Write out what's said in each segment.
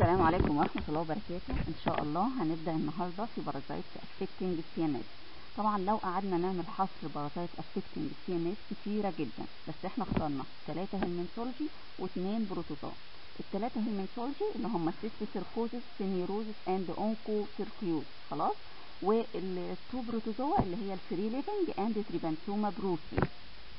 السلام عليكم ورحمة الله وبركاته إن شاء الله هنبدأ النهاردة في بارازايتس affecting CNS طبعا لو قعدنا نعمل حصر بارازايت affecting CNS كتيرة جدا بس احنا اخترنا ثلاثة هيلمنتولوجي واثنين بروتوزوا الثلاثة هيلمنتولوجي اللي هم سيست سيركوزس سينيروزس اند اونكو سيركيوز خلاص والتو بروتوزوا اللي هي الفري ليفنج اند تريبانتوما بروسي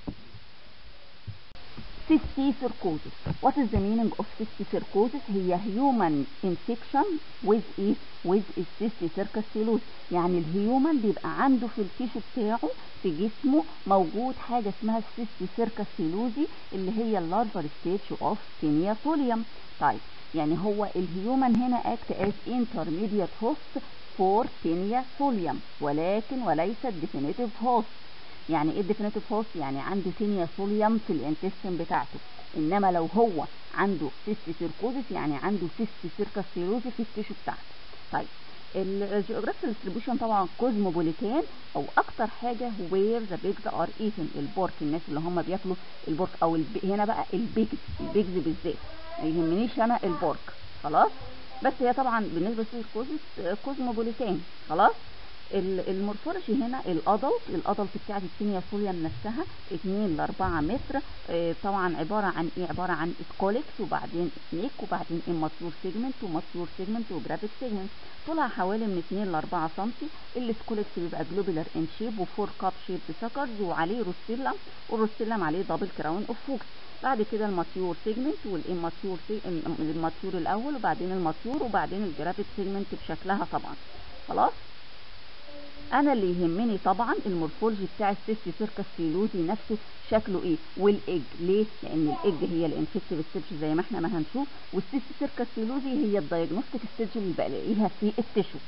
cysticercosis. What is the meaning of cysticercosis? هي human infection with ايه؟ with cysticercosis. يعني الهيومن بيبقى عنده في التيشو بتاعه في جسمه موجود حاجة اسمها cysticercosis اللي هي اللارفر ستيج اوف تينيا فوليوم. طيب يعني هو الهيومن هنا act as intermediate host for تينيا فوليوم ولكن وليس definitive host. يعني ايه الديفينيتيف هوست يعني عنده تينيا سوليوم في الانتستين بتاعته انما لو هو عنده سيستي سيركوزس يعني عنده سيستي سيركاسيروزي في التيشو بتاعته طيب الجيوغرافيكال ديستريبيوشن طبعا كوزموبوليتان او اكتر حاجه وير ذا بيجز ار ايتن البورك الناس اللي هم بياكلوا البورك او الب... هنا بقى البيجز البيجز بالذات ما يهمنيش انا البورك خلاص بس هي طبعا بالنسبه للكوزس كوزموبوليتان خلاص المورفولوجي هنا الادلت الادلت بتاعت التينيا فوليوم نفسها 2 ل 4 متر اه طبعا عباره عن ايه عباره عن سكوليكس وبعدين سنيك وبعدين اماتيور سيجمنت وماتيور سيجمنت وجرافيك سيجمنت طولها حوالي من 2 ل 4 سم السكوليكس بيبقى جلوبولار ان شيب وفور كاب شيب سكرز وعليه روستيلا والروستيلم عليه دبل كراون اوف فوكس بعد كده الماتيور سيجمنت والاماتيور الماتيور الاول وبعدين الماتيور وبعدين الجرافيك سيجمنت بشكلها طبعا خلاص انا اللي يهمني طبعا المورفولوجي بتاع السيستي سيركس سيلوزي نفسه شكله ايه والايج ليه لان الايج هي الانفكتيف ستيج زي ما احنا ما هنشوف والسيستي سيركس سيلوزي هي الدايجنوستيك ستيج اللي بلاقيها في التشو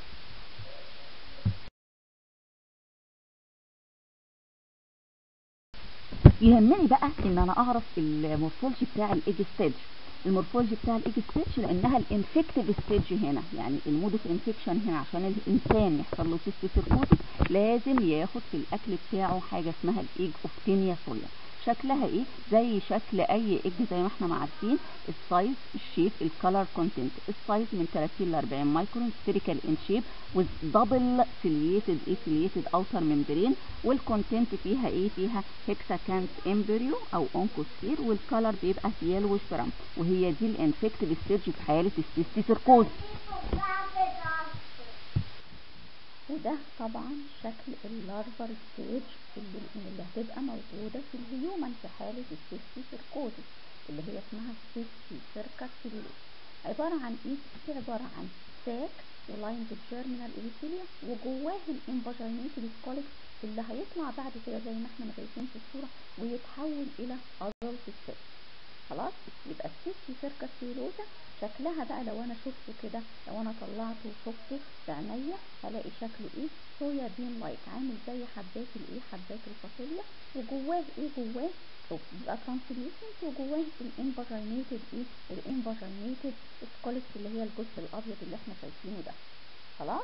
يهمني بقى ان انا اعرف المورفولوجي بتاع الايج ستيج المورفولوجي بتاع الايج ستيج لانها الانفكتيف ستيج هنا يعني المود اوف انفكشن هنا عشان الانسان يحصل له سيستي سيركوتس لازم ياخد في الاكل بتاعه حاجه اسمها الايج اوف تينيا سوليا شكلها ايه زي شكل اي ايج زي ما احنا ما عارفين السايز الشيب الكالر كونتنت السايز من 30 ل 40 مايكرون سفيريكال ان شيب وذ دبل سيليتد ايه سيليتد اوتر ممبرين والكونتنت فيها ايه فيها هيكساكانت امبريو او اونكوسفير والكالر بيبقى يلوش برام وهي دي الانفكتيف ستيج في حاله السيستيسيركوز وده طبعا شكل اللارفر ستيج اللي, اللي هتبقى موجودة في الهيومن في حالة السيستي سيركوزس اللي هي اسمها السيستي سيركاسيلوز عبارة عن ايه؟ دي عبارة عن ساك ولاين بالجيرمينال ايثيليا وجواه الانفاجينيتد سكوليكس اللي هيطلع بعد كده زي ما احنا شايفين في الصورة ويتحول الى ادلت ستيج خلاص يبقى السيستي سيركاسيلوزا شكلها بقى لو انا شفته كده لو انا طلعته وشفته بعينيا هلاقي شكله ايه صويا بين لايك عامل زي حبات الايه حبات الفاصوليا وجواه ايه جواه بيبقى ترانسليوسنت وجواه الانفاجينيتد ايه الانفاجينيتد سكوليكس اللي هي الجزء الابيض اللي احنا شايفينه ده خلاص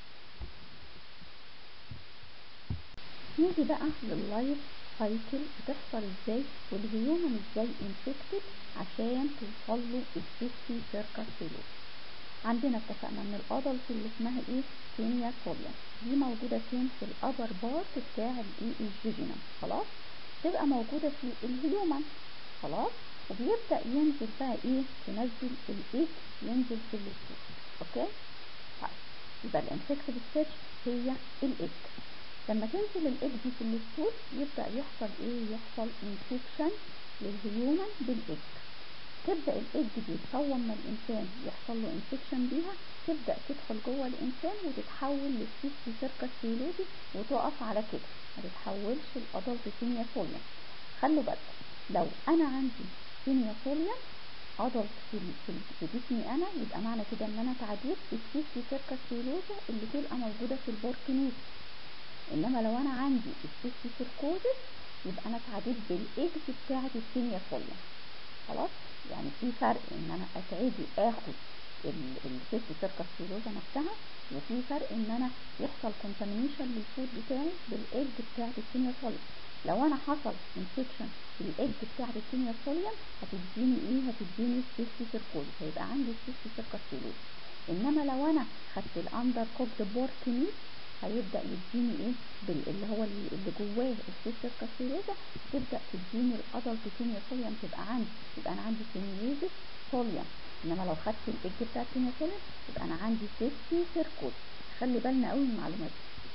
نيجي بقى لللايف سايكل بتحصل ازاي والهيومن ازاي انفكتد عشان توصل له السيستي سيركاسيلوز عندنا اتفقنا ان الادلت اللي اسمها ايه تينيا سوليوم دي موجوده فين في الابر بارت بتاع الايه الجيجينم خلاص تبقى موجوده في الهيومن خلاص وبيبدا ينزل بقى ايه تنزل الايج ينزل في الستور اوكي طيب يبقى الانفكتيف ستيج هي الايج لما تنزل الايج دي في الستول يبدا يحصل ايه يحصل انفكشن للهيومن بالايج تبدا الايج دي تصور ما الانسان يحصل له انفكشن بيها تبدا تدخل جوه الانسان وتتحول للسيستي سيركاسيلوزي وتقف على كده ما تتحولش الادلت سينيا فوليوم خلوا بالكم لو انا عندي سينيا فوليوم ادلت في, في, في جسمي انا يبقى معنى كده ان انا تعديت السيستي سيركاسيلوزا اللي تبقى موجوده في البوركينيز انما لو انا عندي السيستي سيركوزس يبقى انا اتعديت بالايجز بتاعه السينيا فوليوم خلاص يعني في فرق ان انا اتعدي اخد السيستي سيركاسيلوزا نفسها وفي فرق ان انا يحصل كونتامينيشن للفود بتاعي بالايج بتاعه السينيا فوليوم لو انا حصل انفكشن في الايج بتاع التينيا فوليوم هتديني ايه هتديني سيستي سيركوز هيبقى عندي سيستي سيركاسيلوز انما لو انا خدت الاندر كوكد بورك ميت هيبدا يديني ايه بال اللي هو اللي جواه السيستر كاسيلوزا تبدا تديني الادلت تينيا فوليوم تبقى عندي يبقى انا عندي تينيوزيس فوليوم انما لو خدت الايج بتاع التينيا فوليوم يبقى انا عندي سيستي سيركوز خلي بالنا قوي من المعلومات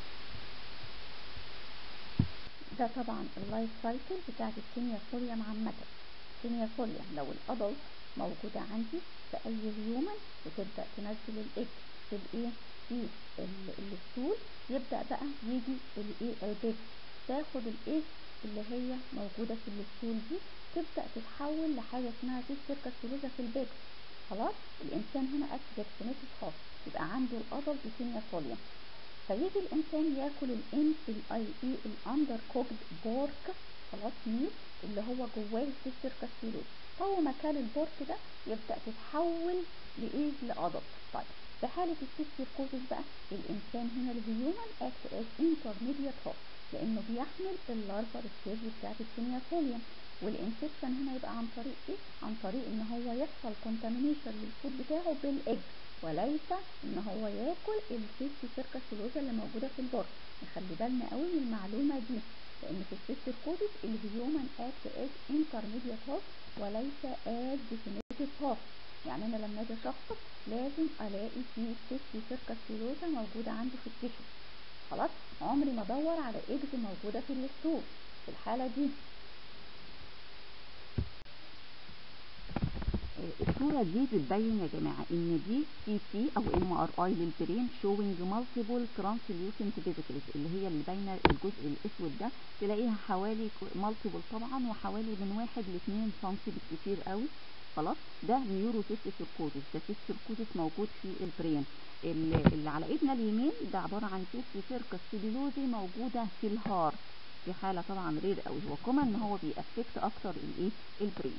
ده طبعا اللايف سايكل بتاعت التينيا فوليوم عامه التينيا فوليوم لو الادلت موجوده عندي في اي هيومن بتبدا تنزل الايج في الايه في الستول يبدا بقى يجي الايه البيت تاخد الايه اللي هي موجوده في الستول دي تبدا تتحول لحاجه اسمها سيستر كاسولوزا في البيت خلاص الانسان هنا اكتيفيتد خاص يبقى عنده الادلت تينيا فوليوم فيجي الانسان ياكل الان الاي اي الاندر كوكد بورك خلاص ميت اللي هو جواه السيستر كاسولوز اول ما كان البورك ده يبدا تتحول لايه لادلت طيب في حالة السيستيركوزس بقى الإنسان هنا الهيومن اكت از انترميديت هوست لأنه بيحمل اللارفا ستيج بتاعت السينيافوليوم والانفكشن هنا يبقى عن طريق ايه؟ عن طريق ان هو يحصل كونتامينيشن للفود بتاعه بالايج وليس ان هو ياكل السيستي سيركاسولوزا اللي موجودة في البورك نخلي بالنا قوي من المعلومة دي لان في السيستيركوزس الهيومن اكت از انترميديت هوست وليس از ديفينيتيف هوست يعني انا لما اجي اشخص لازم الاقي فيه سيستي سيركاسيلوزا موجوده عنده في التيشو خلاص عمري ما ادور على ايجز موجوده في الستول في الحاله دي الصورة دي بتبين يا جماعة ان دي سي تي او ام ار اي للبرين شوينج مالتيبل ترانسليوسنت فيزيكلز اللي هي اللي باينة الجزء الاسود ده تلاقيها حوالي مالتيبل طبعا وحوالي من واحد لاتنين سنتي بالكتير قوي خلاص ده نيورو سيركوزس ده سيركوزس موجود في البرين اللي على ايدنا اليمين ده عباره عن سيستي سيركس سيلولوزي موجوده في الهارت في حاله طبعا رير قوي هو كومن ان هو بيأفكت اكتر الايه البرين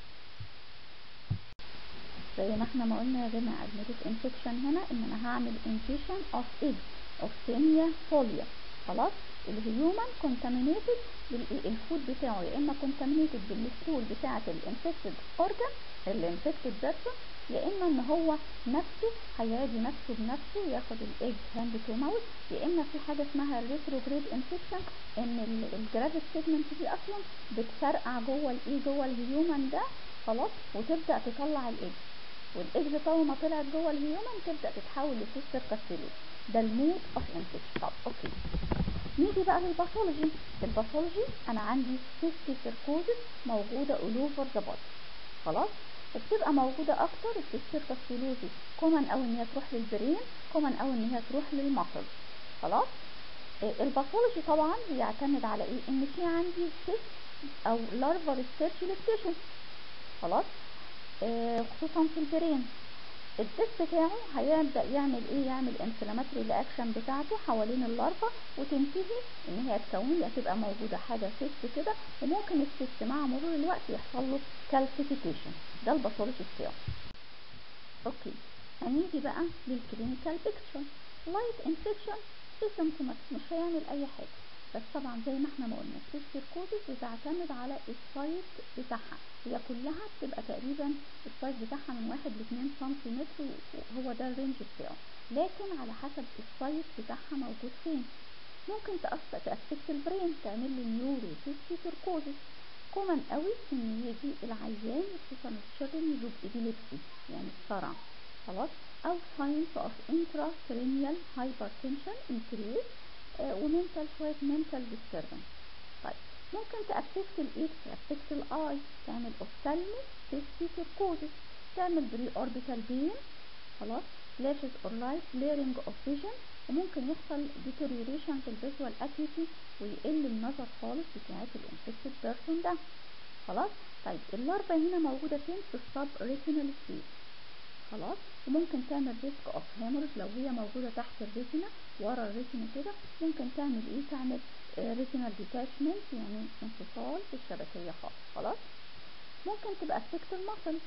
زي ما احنا ما قلنا يا جماعه الميديك انفكشن هنا ان انا هعمل انجيشن اوف ايج اوف سينيا فوليا خلاص الهيومن كونتامينيتد الفود بتاعه يا اما كونتامينيتد بالستول بتاعه الانفكتد اورجان الانفكتد بيرسون يا اما ان هو نفسه هيعدي نفسه بنفسه ياخد الايج هاند تو ماوث يا اما في حاجه اسمها الريتروجريد انفكشن ان الجرافيك سيجمنت دي اصلا بتفرقع جوه الايه جوه الهيومن ده خلاص وتبدا تطلع الايج والايج طول ما طلعت جوه الهيومن تبدا تتحول لسيستر كاستيلوز ده المود اوف انفكشن طب اوكي نيجي بقى للباثولوجي الباثولوجي انا عندي سيستي سيركوزس موجوده all over the body خلاص وبتبقى موجودة أكتر السيستر كاستيلوزي كومن أو إن هي تروح للبرين كومن أو إن هي تروح للمصل خلاص آه الباثولوجي طبعا بيعتمد على إيه إن في عندي سيست أو لارفر ستيرش للتيشن خلاص آه خصوصا في البرين الدس بتاعه هيبدأ يعمل ايه يعمل انفلاماتري رياكشن بتاعته حوالين اللارفا وتنتهي ان هي تكون لي هتبقى موجودة حاجة سيست كده وممكن السيست مع مرور الوقت يحصل له كالسيفيكيشن ده الباثولوجي بتاعه اوكي هنيجي بقى للكلينيكال بيكتشر لايت انفكشن اسيمتومات مش هيعمل اي حاجة بس طبعا زي ما احنا ما قلنا السيركوزس بتعتمد على السايت بتاعها هي كلها بتبقى تقريبا السايز بتاعها من واحد لاتنين سنتيمتر وهو ده الرينج بتاعه لكن على حسب السايز بتاعها موجود فين ممكن تأثر تأفكت البرين تعمل لي نيورو سيستي سيركوزس كومن قوي ان يجي العيان خصوصا الشيرن يجوب ايبيليبسي يعني الصرع خلاص او ساينس اوف انترا كرينيال هايبرتنشن انكريز ومنتال شويه منتال ديستربنس طيب ممكن تأفكت الايه تأفكت الاي تعمل اوفتالمي سيستي سيركوزس تعمل بري اوربيتال بين خلاص فلاشز اور لايت بليرنج اوف فيجن وممكن يحصل deterioration في الفيجوال اكيوتي ويقل النظر خالص بتاعت الانفكتد بيرسون ده خلاص طيب اللارفا هنا موجودة فين في السب ريتينال سبيس خلاص وممكن تعمل ريسك اوف هيموريج لو هي موجودة تحت الريتينا ورا الريتينا كده ممكن تعمل ايه تعمل ريتينال ديتاشمنت يعني انفصال في الشبكية خالص خلاص ممكن تبقى افكت المصل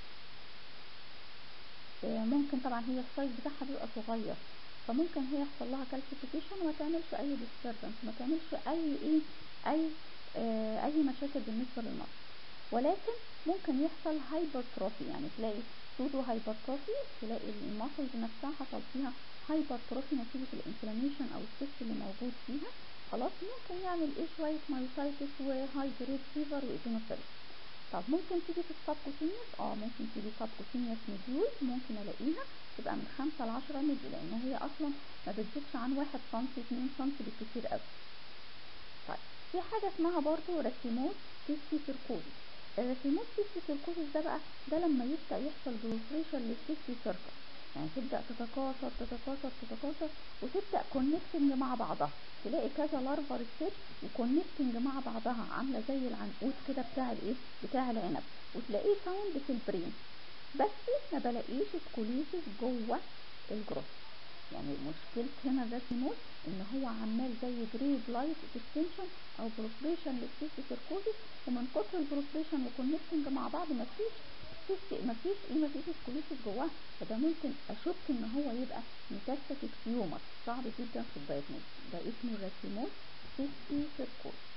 ممكن طبعا هي السايز بتاعها بيبقى صغير فممكن هي يحصل لها كالسيفيكيشن وما تعملش اي ديستربنس ما تعملش اي ايه اي آه، اي مشاكل بالنسبه للمصل ولكن ممكن يحصل هايبرتروفي يعني تلاقي سودو هايبرتروفي تلاقي الماسلز نفسها حصل فيها هايبرتروفي نتيجه الانفلاميشن او السيست اللي موجود فيها خلاص ممكن يعمل ايه شويه مايوسايتس وهاي جريد فيفر وايزينوفيلس طب ممكن تيجي في السبكوتينيوس اه ممكن تيجي سبكوتينيوس مديول ممكن الاقيها تبقى من خمسة لعشرة مللي لان هي اصلا ما بتزيدش عن واحد سنتي اتنين سنتي بالكتير قوي طيب في حاجة اسمها برضو راسيموس تيستي سيركوزيس الراسيموس تيستي سيركوزيس ده بقى ده لما يبدأ يحصل بروفريشن للتيستي سيركس يعني تبدأ تتكاثر تتكاثر تتكاثر وتبدأ كونكتنج مع بعضها تلاقي كذا لارفا ستيج وكونكتنج مع بعضها عاملة زي العنقود كده بتاع الايه بتاع العنب وتلاقيه فاوند في البرين بس ما بلاقيش سكوليسيس جوه الجروث يعني مشكلة هنا الراسيموس ان هو عمال زي جريد لايت اكستنشن او بروفريشن للسيستي سيركوزيس ومن كتر البروفريشن وكونكتنج مع بعض مفيش سيستي مفيش ايه مفيش سكوليسيس جواه فده ممكن اشك ان هو يبقى ميتاستاتيك تيومر صعب جدا في الدايجنوز ده اسمه الراسيموس سيستي سيركوزيس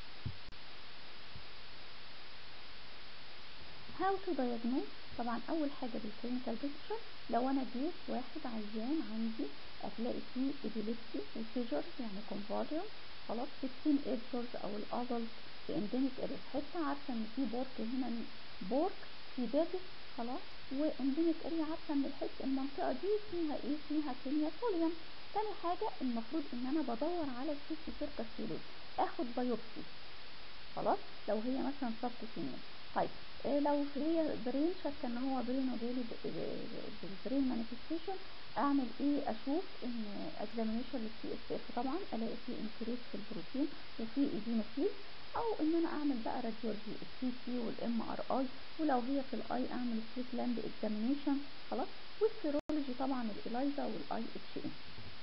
هاو تو diagnose طبعا اول حاجه بالكلينيكال بيكتشر لو انا جيت واحد عيان عندي هتلاقي فيه epilepsy وسيجرز يعني convulsion خلاص في التين ايجرز او الادلت في انديميك اريا حته عارفه ان في بورك هنا بورك في بيبس خلاص وانديميك اريا عارفه ان الحته المنطقه دي فيها ايه فيها كيميا فوليوم تاني حاجه المفروض ان انا بدور على السيستي سيركس فيلوز اخد بايوبسي خلاص لو هي مثلا سبكوتينيوس طيب إيه لو هي برين شك ان هو برين وجالي بالبرين مانيفستيشن اعمل ايه اشوف ان اكزامينيشن للسي اس اف طبعا الاقي فيه انكريس في البروتين وفي ايدينوفيل او ان انا اعمل بقى راديولوجي السي تي والام ار اي ولو هي في الاي اعمل سليت لاند اكزامينيشن خلاص والسيرولوجي طبعا الالايزا والاي اتش ام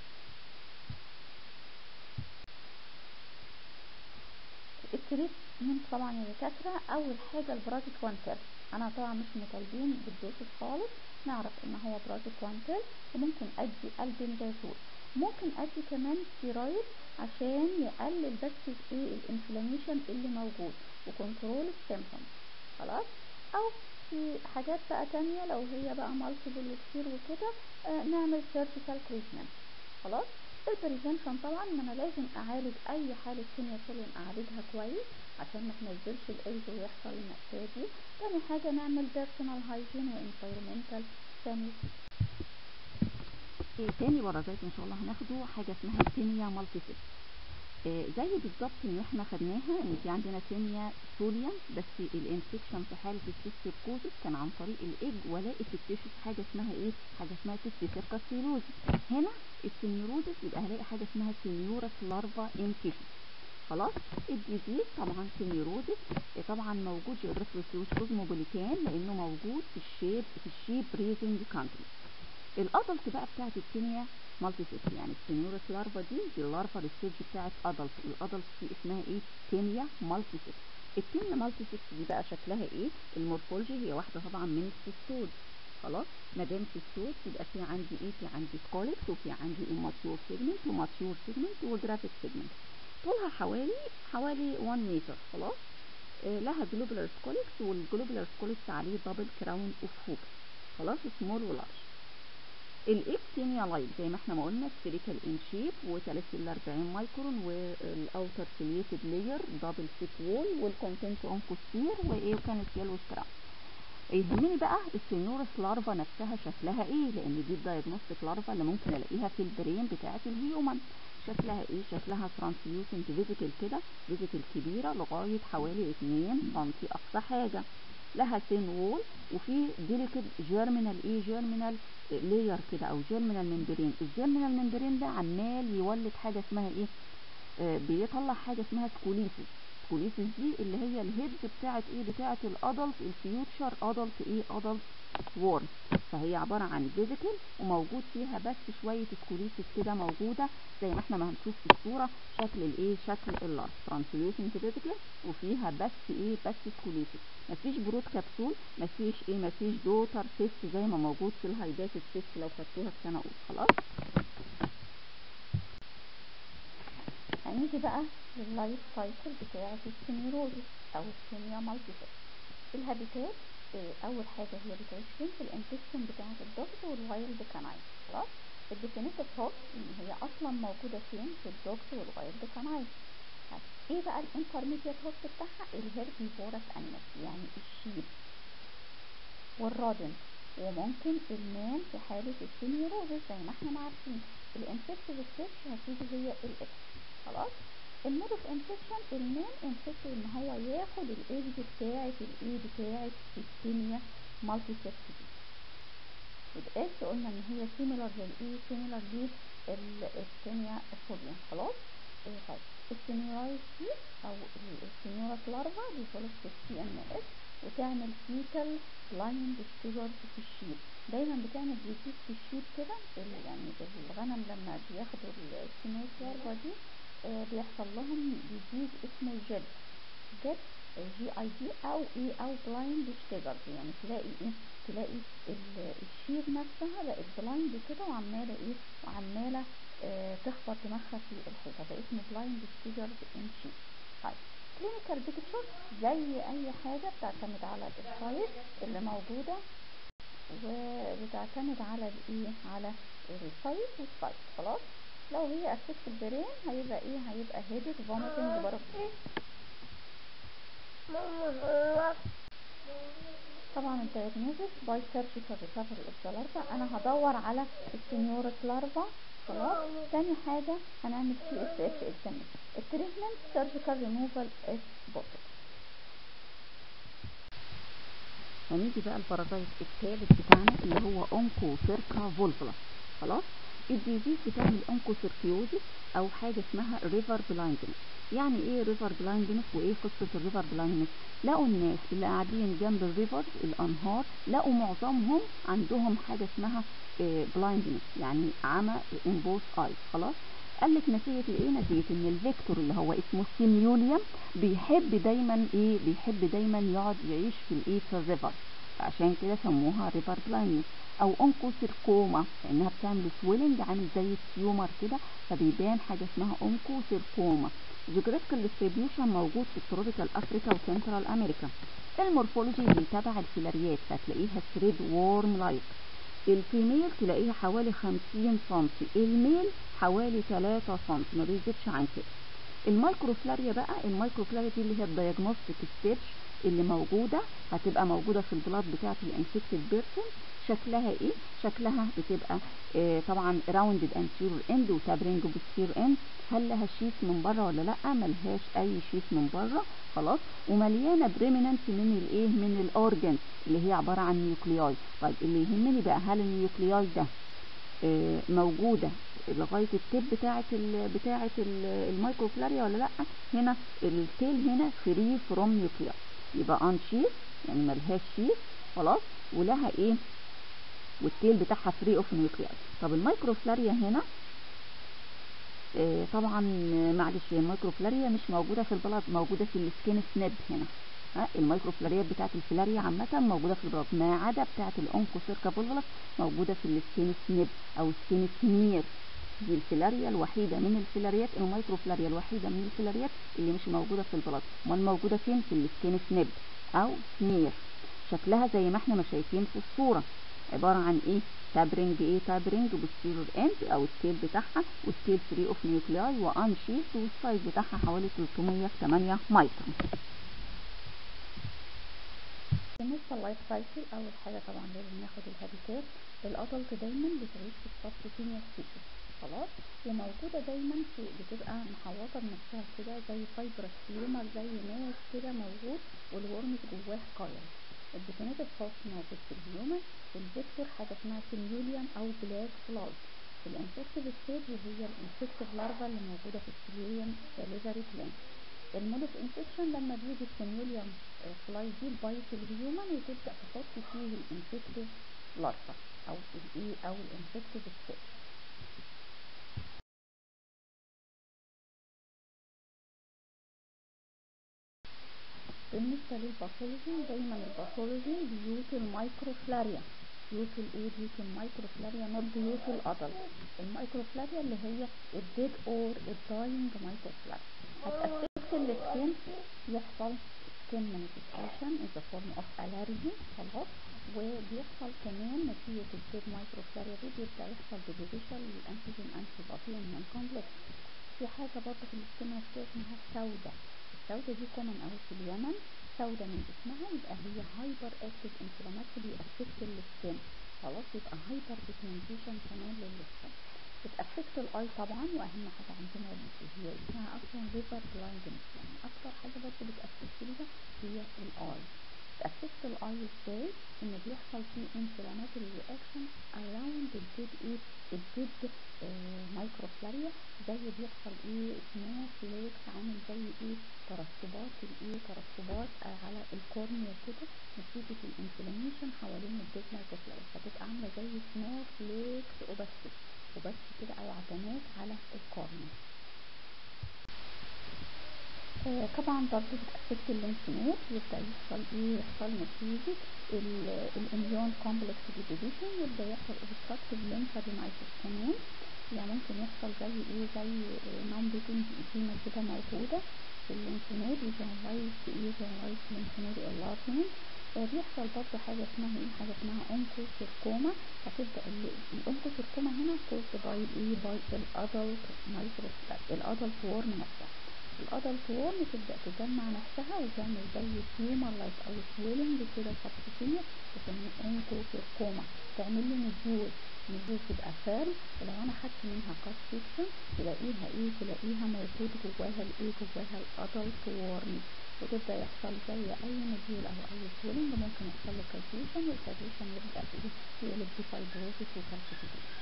التريتمنت طبعا يا دكاتره اول حاجه البرازيك وانتل انا طبعا مش مطالبين بالدوسز خالص نعرف ان هو برازيك وانتل وممكن ادي البنزازول ممكن ادي كمان ستيرويد عشان يقلل بس ايه الانفلاميشن اللي موجود وكنترول السيمبتومز خلاص او في حاجات بقى تانية لو هي بقى مالتيبل وكتير وكده آه نعمل سيرجيكال تريتمنت خلاص البريفنشن طبعا ان انا لازم اعالج اي حاله كيميا فوليوم اعالجها كويس عشان ما تنزلش الايز ويحصل المأساة دي تاني حاجه نعمل بيرسونال هايجين وانفيرومنتال سانيتي إيه تاني برازات ان شاء الله هناخده حاجه اسمها التينيا مالتي سيست إيه زي بالظبط ان احنا خدناها ان في عندنا تينيا سوليوم بس الانفكشن في حاله السيستيركوزس كان عن طريق الايج والاقي في التيشوز حاجه اسمها ايه حاجه اسمها سيستيسيركس سيلوزي هنا السينيوروزس يبقى هلاقي حاجه اسمها سينيورس لارفا ان تيشو خلاص الديزيز طبعا سينيوروزس طبعا موجود جيوغرافيكال كوزموبوليتان لانه موجود في الشيب في الشيب ريزنج كانتري الادلت بقى بتاعت التينيا مالتي سيست يعني السينيورس لارفا دي دي اللارفا الستيج بتاعت ادلت الادلت دي اسمها ايه تينيا مالتي سيست التينيا مالتي سيست دي بقى شكلها ايه المورفولوجي هي واحده طبعا من السيستود خلاص ما دام سيستود يبقى في عندي ايه في عندي سكوليكس وفي عندي اماتيور سيجمنت وماتيور سيجمنت وجرافيك سيجمنت طولها حوالي حوالي 1 متر خلاص آه لها جلوبولار سكوليكس والجلوبولار سكوليكس عليه دبل كراون اوف هوك خلاص سمول ولارج الاكتينيا لايت زي ما احنا ما قلنا سفيريكال ان شيب وتلاتين 40 مايكرون والاوتر سيليتد لاير دبل سيك وول والكونتنت اونكوسفير وايه وكانت يلوش كراون يهمني بقى السينورس لارفا نفسها شكلها ايه لان دي الدايجنوستيك لارفا اللي ممكن الاقيها في البرين بتاعه الهيومن شكلها ايه شكلها ترانسليوسنت فيزيكال كده فيزيكال كبيره لغايه حوالي 2 سم اقصى حاجه لها سين وول وفي ديليكت جيرمينال ايه جيرمينال لاير كده او جيرمينال ممبرين الجيرمينال ممبرين ده عمال يولد حاجه اسمها ايه آه بيطلع حاجه اسمها سكوليسيس سكوليسيس دي اللي هي الهيد بتاعه ايه بتاعه الادلت الفيوتشر ادلت ايه ادلت وورم فهي عباره عن فيزيكال وموجود فيها بس شويه سكوليسيس كده موجوده زي ما احنا ما هنشوف في الصوره شكل الايه شكل اللارج ترانسليوسنت فيزيكال وفيها بس ايه بس سكوليسيس مفيش برود كبسول مفيش ايه مفيش دوتر سيست زي ما موجود في الهايدات السيست لو خدتوها في سنه اولى خلاص هنيجي بقى لللايف سايكل بتاعة السينيروزس أو السينيا مالتيفيس الهابيتات آه، أول حاجة هي بتعيش فين في الانتستين بتاعة الدوجز والوايلد كاناين خلاص الديفينيتيف هوست إن هي أصلا موجودة فين في الدوجز والوايلد كاناين طيب ايه بقى الانترميديت هوست بتاعها الهيربيفورس انيمالز يعني الشيب والرادن وممكن المان في حالة السينيوروزس زي ما احنا ما عارفين الانفكتيف ستيتش هتيجي هي الاكس خلاص المود اوف انفكشن المان انفكتيف ان هو ياخد الايدج بتاعة الايه بتاعة السينيا مالتي سيرت دي والاكس قلنا ان هي سيميلر للايه سيميلر للسينيا فوبيا خلاص إيه طيب السينيورايز دي او السينيوراس لارفا ديفولف في السي ان اس وتعمل فيتال بلايند ستيجرز في الشيب دايما بتعمل ديزيز في الشيب كده ال- يعني الغنم لما بياخدوا السينيوراس لارفا دي آه، بيحصل لهم ديزيز اسمه جيد جيد جي اي دي او ايه او بلايند ستيجرز يعني تلاقي ايه تلاقي ال- الشيب نفسها بقت بلايند كده وعماله ايه وعماله آه، تخبط دماغها في الحيطه ده اسمه بلايند ستيجرز ان شيب طيب كلينيكال بيكتشر زي اي حاجه بتعتمد على السايز اللي موجوده وبتعتمد على الايه على السايز والسايز خلاص لو هي افكت البرين هيبقى ايه هيبقى هيدك فوميتنج بارابول طبعا الدايجنوزس باي سيرجيكال ريكفري اوف ذا لارفا انا هدور على السينيورس لارفا خلاص تاني حاجه هنعمل سي اس اف اكزامين التريتمنت سيرجيكال ريموفال اف بوتل هنيجي بقى البارازايت الثالث بتاعنا اللي هو اونكو سيركا فولفولا خلاص الديزيز بتعمل اونكو سيركيوزيس او حاجه اسمها ريفر بلايندنس يعني ايه ريفر بلايندنس وايه قصه الريفر بلايندنس لقوا الناس اللي قاعدين جنب الريفرز الانهار لقوا معظمهم عندهم حاجه اسمها بلايندنس يعني عمى ان بوث ايز خلاص قال لك نتيجة الايه نتيجة ان الفيكتور اللي هو اسمه السيميوليوم بيحب دايما ايه بيحب دايما يقعد يعيش في الايه في الريفر عشان كده سموها ريفر بلايندنس او اونكوسيركوما لانها بتعمل سويلنج عامل زي التيومر كده فبيبان حاجة اسمها اونكوسيركوما جيوغرافيكال ديستريبيوشن موجود في التروبيكال افريكا وسنترال امريكا المورفولوجي بيتبع الفيلاريات فتلاقيها ثريد وورم لايك الفيميل تلاقيها حوالي 50 سم الميل حوالي 3 سم ما بيزيدش عن كده المايكروفلاريا بقى المايكروفلاريا دي اللي هي الدايجنوستيك ستيج اللي موجوده هتبقى موجوده في البلاد بتاعه الانفكتد بيرسون شكلها ايه شكلها بتبقى آه طبعا راوندد انتيرور اند وتابرنج بوستير اند هل لها شيث من بره ولا لا ملهاش اي شيث من بره خلاص ومليانه بريمننت من الايه من الاورجن اللي هي عباره عن نيوكلياي طيب اللي يهمني بقى هل النيوكلياي ده آه موجوده لغايه التيب بتاعه ال بتاعه المايكروفلاريا ولا لا هنا التيل هنا فري فروم نيوكلياي يبقى ان شيث يعني ملهاش شيث خلاص ولها ايه والتيل بتاعها فري اوف نيوكلياي طب المايكروفلاريا هنا آه طبعا معلش المايكروفلاريا مش موجوده في البلد موجوده في السكين سنيب هنا ها المايكروفلاريات بتاعت الفلاريا عامة موجودة في البلد ما عدا بتاعت الأونكوسيركا فولفولس موجودة في السكين سنيب أو سكين سمير دي الفلاريا الوحيدة من الفلاريات المايكروفلاريا الوحيدة من الفلاريات اللي مش موجودة في البلد امال موجودة فين في السكين سنيب أو سمير شكلها زي ما احنا ما شايفين في الصورة عبارة عن ايه تابرنج ايه تابرنج بوستيرور اند او التيل بتاعها والتيل فري اوف نيوكلياي وان شيت والسايز بتاعها حوالي 308 مايكرون بالنسبة لللايف سايكل أول حاجة طبعا لازم ناخد الهابيتات الأدلت دايما بتعيش في السبكوتينيوس تيشو خلاص وموجودة دايما في بتبقى محوطة بنفسها كده زي فايبرس تيومر زي ماس كده موجود والورمز جواه كايل الديفينيتيف هوست موجود في الهيومن الفيكتور حاجة اسمها سيميوليوم أو بلاك فلاج الانفكتيف ستيج هي الانفكتيف لارفا اللي موجودة في السيليوم ساليفري جلاند المود اوف انفكشن لما بيجي السيميوليوم فلاي دي بايت الهيومن وتبدا تحط فيه الانفكتيف لارفا او الايه او الانفكتيف ستيج بالنسبة للباثولوجي دايما الباثولوجي بيوت المايكروفلاريا due to الايه due to المايكروفلاريا not due to الادلت المايكروفلاريا اللي هي الديد اور الداينج مايكروفلاريا هتأفكت السكين يحصل skin manifestation in the form of allergy خلاص وبيحصل كمان نتيجة الديد مايكروفلاريا دي بيبدأ يحصل deposition للانتيجين انتي بودي immune complex في حاجة برضه في السكين manifestation اسمها سودة السودة دي كومن أوي في اليمن سودة من اسمها يبقى هي هايبر اكتيف انفلاماتوري افكت السكين خلاص يبقى هايبر بيجمنتيشن كمان للسكين بتأفكت الاي طبعا واهم حاجة عندنا هي اسمها اصلا ريفر بلايندنس يعني اكتر حاجة برضه بتأفكت ليها هي الاي بتأفكت الاي ازاي ان بيحصل فيه inflammatory reaction around الديد ايه الديد آه مايكروفلاريا زي بيحصل ايه سنو فليكس عامل زي ايه ترسبات الايه ترسبات آه على الكورنيا كده نتيجة الانفلاميشن حوالين الديد مايكروفلاريا فتبقى عاملة زي سنو فليكس اوبستي اوبستي كده او عتمات على الكورنيا آه طبعا برضه بتأفكت الليمف نود يبدأ يحصل ايه يحصل نتيجة الاميون كومبلكس ديبوزيشن يبدأ يحصل obstructive lymphadenopathy كمان يعني ممكن يحصل زي ايه زي نمبتنج ايديما كده موجودة في الليمف نود وجنرالايز ايه جنرالايز ليمف نود enlargement بيحصل برضه حاجة اسمها ايه حاجة اسمها اونكوسيركوما هتبدأ الاونكوسيركوما هنا كوزد باي ايه باي الادلت مايكروسكوب الادلت وورم نفسها الادلت وورم تبدأ تجمع نفسها وتعمل زي تيومر لايك او سويلنج كده سبكوتينيا بسميه اونكوسيركوما تعمل لي نزول نزول تبقى فارم ولو انا خدت منها كات سيكشن تلاقيها ايه تلاقيها موجود جواها الايه جواها الادلت وورم وتبدأ يحصل زي أي نزول أو أي سويلنج ممكن يحصل له كالسيشن والكالسيشن يبدأ يقلب بفايبروزيس وكالسيفيكيشن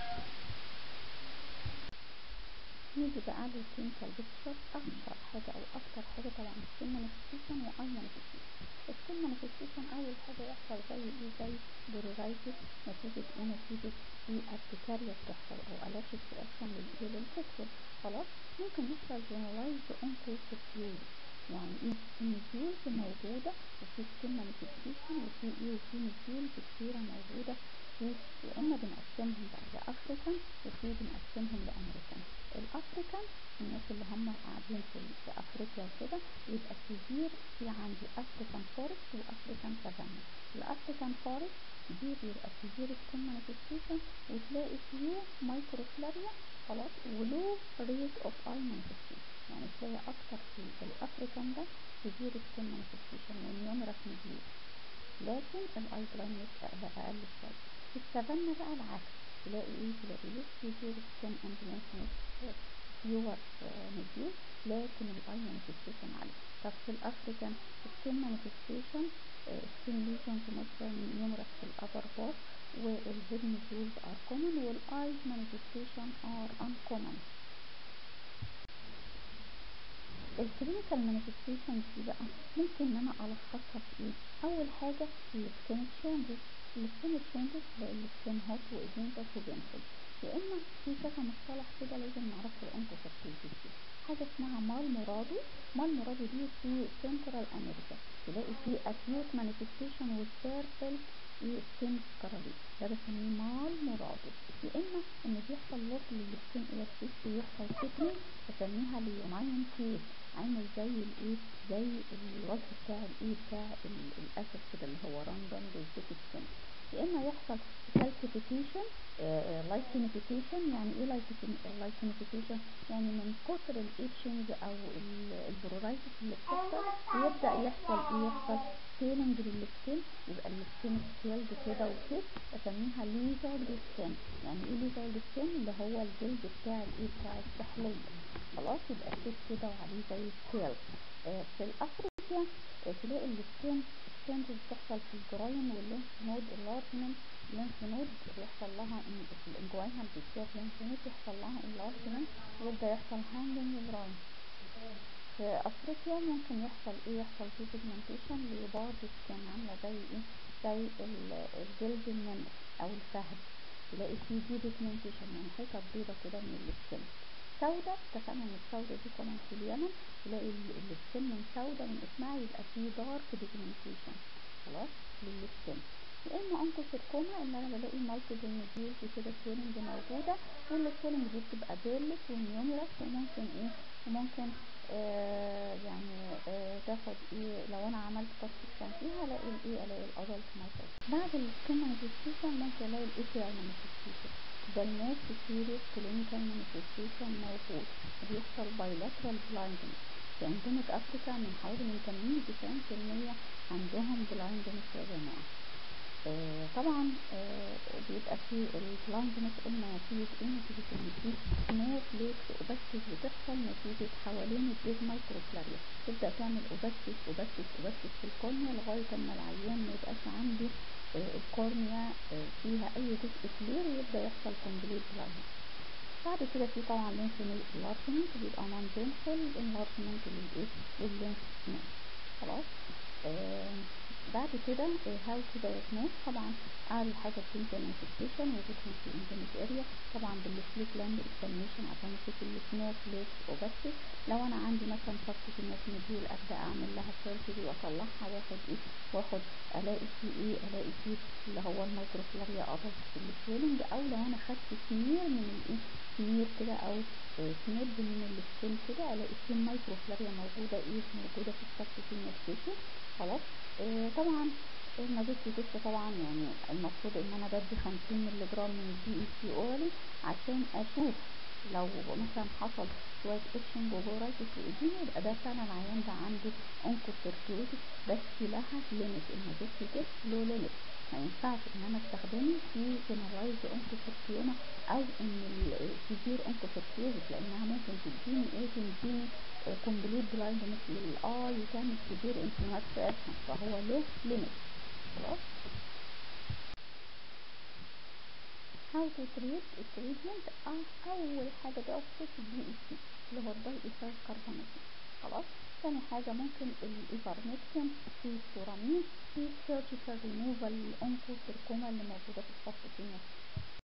نيجي بقى للكلينيكال بيكتشر أشهر حاجة أو أكتر حاجة طبعا سكين مانيفستيشن وأي مانيفستيشن السكين مانيفستيشن أول حاجة يحصل زي إيه زي برورايتس نتيجة إيه نتيجة في ارتكاريا بتحصل أو ألرجيك رياكشن للإيه للفوسفور خلاص ممكن يحصل جنرالايزد أونكوسيركيوز يعني ايه النزول موجودة وفي سكين مانيفستيشن وفي ايه وفي نزول كتيرة موجودة في يا اما بنقسمهم بقى لافريكان وفي بنقسمهم لامريكان الافريكان الناس اللي هم قاعدين في, في افريقيا وكده يبقى سيفير في عندي افريكان فورست وافريكان سافانا الافريكان فورست دي بيبقى سيفير سكين مانيفستيشن وتلاقي فيه مايكروفلاريا خلاص ولو ريت اوف اي مانيفستيشن يعني تلاقي اكتر في الافريكان ده سيفير سكين مانيفستيشن والنيومرس مديول لكن الاي بلايندنس اقل شويه في السافانا بقى العكس تلاقي ايه تلاقي ليس سيفير سكين اند لينف فيور مديول لكن الاي مانيفستيشن عالي طب في الافريكان سكين مانيفستيشن سكين ليجنز مثلا نيومرس في الابر بار والهيد مديولز ار كومن والايز مانيفستيشن ار انكومن الكلينيكال مانيفستيشن دي بقى ممكن ان انا الخصها في ايه اول حاجه السكين تشينجز السكين تشينجز تلاقي السكين هوت وايدينتس وبينفل يا اما في كذا مصطلح كده لازم نعرفه الانكوسيركيوتيز دي حاجه اسمها مال مرادو مال مرادو دي في سنترال امريكا تلاقي في اكيوت مانيفستيشن والسيرفل في سكين سكراليت ده بسميه مال مرادو يا اما ان بيحصل لوس للسكين ايرسيس ويحصل سيكنينج بسميها ليوناين كيس عامل زي الايه زي الوجه بتاع الايه بتاع الاسد كده اللي هو راندوم بيزيك سكين يا اما يحصل كالسيفيكيشن لايكينيفيكيشن يعني ايه لايكينيفيكيشن يعني من كتر الايتشنج او البرورايتس اللي بتحصل يبدا يحصل ايه يحصل سكيلنج للسكين يبقى السكين سكيلد كده وكده بسميها ليزولد سكين يعني ايه ليزولد سكين اللي هو الجلد بتاع الايه بتاع السحليه خلاص يبقى كده كده وعليه زي سكيل آه في الافريقيا آه تلاقي السكين سكينز بتحصل في الجراين واللينف نود اللارجمنت اللينف نود بيحصل لها في الانجوينال بيكتير لينف نود يحصل لها انلارجمنت ويبدا يحصل هانجنج براين في افريقيا ممكن يحصل ايه يحصل فيه بيجمنتيشن لبعض سكين عامله زي ايه زي الجلد النمر او الفهد تلاقي فيه دي بيجمنتيشن يعني حتت بيضه كده من السكين سودة اتفقنا ان السودة دي كمان في اليمن تلاقي السكين من سودة من اسمها يبقى فيه دارك بيجمنتيشن خلاص للسكين يا اما انكوسيركوما ان انا بلاقي مالتيبل نوديولز كده سويلنج موجوده والسويلنج دي بتبقى بيرلس ونيوميرس وممكن ايه وممكن آه يعني آه تاخد ايه لو انا عملت كات سكشن فيها الاقي الايه الاقي الادلت مايكرو بعد السكين مانيفستيشن ممكن الاقي الايبيال مانيفستيشن ده الموست سيريس كلينيكال مانيفستيشن موجود بيحصل بايلاترال بلايندنس في انديميك افريكا من حوالي من 80 ل 90% عندهم بلايندنس يا جماعه آه طبعا آه بيبقى في البلايندنس قلنا نتيجة ايه نتيجة ان في سنو فليكس اوباستيس بتحصل نتيجة حوالين الديزمال كروفلاريا تبدأ تعمل اوباستيس اوباستيس اوباستيس في الكورنيا لغاية اما العيان ما يبقاش عنده آه الكورنيا فيها اي جزء كلير ويبدأ يحصل كومبليت بلايندنس بعد كده في طبعا لينف نود انلارجمنت بيبقى نون بينفول انلارجمنت للايه لللينف نود خلاص آه بعد كده هاو تو دايجنوز طبعا اعلى حاجه الكلينيكال مانيفستيشن وجودهم في انديميك اريا طبعا بالسليك لاند اكزامينشن عشان اشوف السنو فليكس اوباستي لو انا عندي مثلا سبستينيوس نوديول ابدا اعمل لها سيرجري واطلعها واخد ايه واخد الاقي فيه ايه الاقي فيه اللي هو المايكروفلاريا ادلت في السويلنج او لو انا خدت سمير من الايه سمير كده او سنيب من السكين كده الاقي فيه المايكروفلاريا موجوده ايه موجوده في السبستينيوس تيشو خلاص آه طبعا الماجستي تيست طبعا يعني المفروض ان انا بدي 50 مللي جرام من الدي اي سي اورالي عشان اشوف لو مثلا حصل شويه اتشنج وبورايتس وايديما يبقى ده فعلا العيان ده عنده اونكوسيركيوزيس بس لها ليميت الماجستي تيست له ليميت ما ينفعش ان انا استخدمه في جنرالايز اونكوسيركيوما او ان السيفير اونكوسيركيوزيس لانها ممكن تديني ايه تديني كومبليت بلايندنس للاي وتعمل سيفير انفلاماتوري فهو له ليميت خلاص هاو تو تريت التريتمنت اه اول حاجه تقف في الدي اي سي اللي هو الداي ايثايل كربوناتين خلاص تاني حاجة ممكن الإيفارمكتين في السورامين في سيرجيكال ريموفال الأونكوسيركوما اللي موجودة في السبستينيوس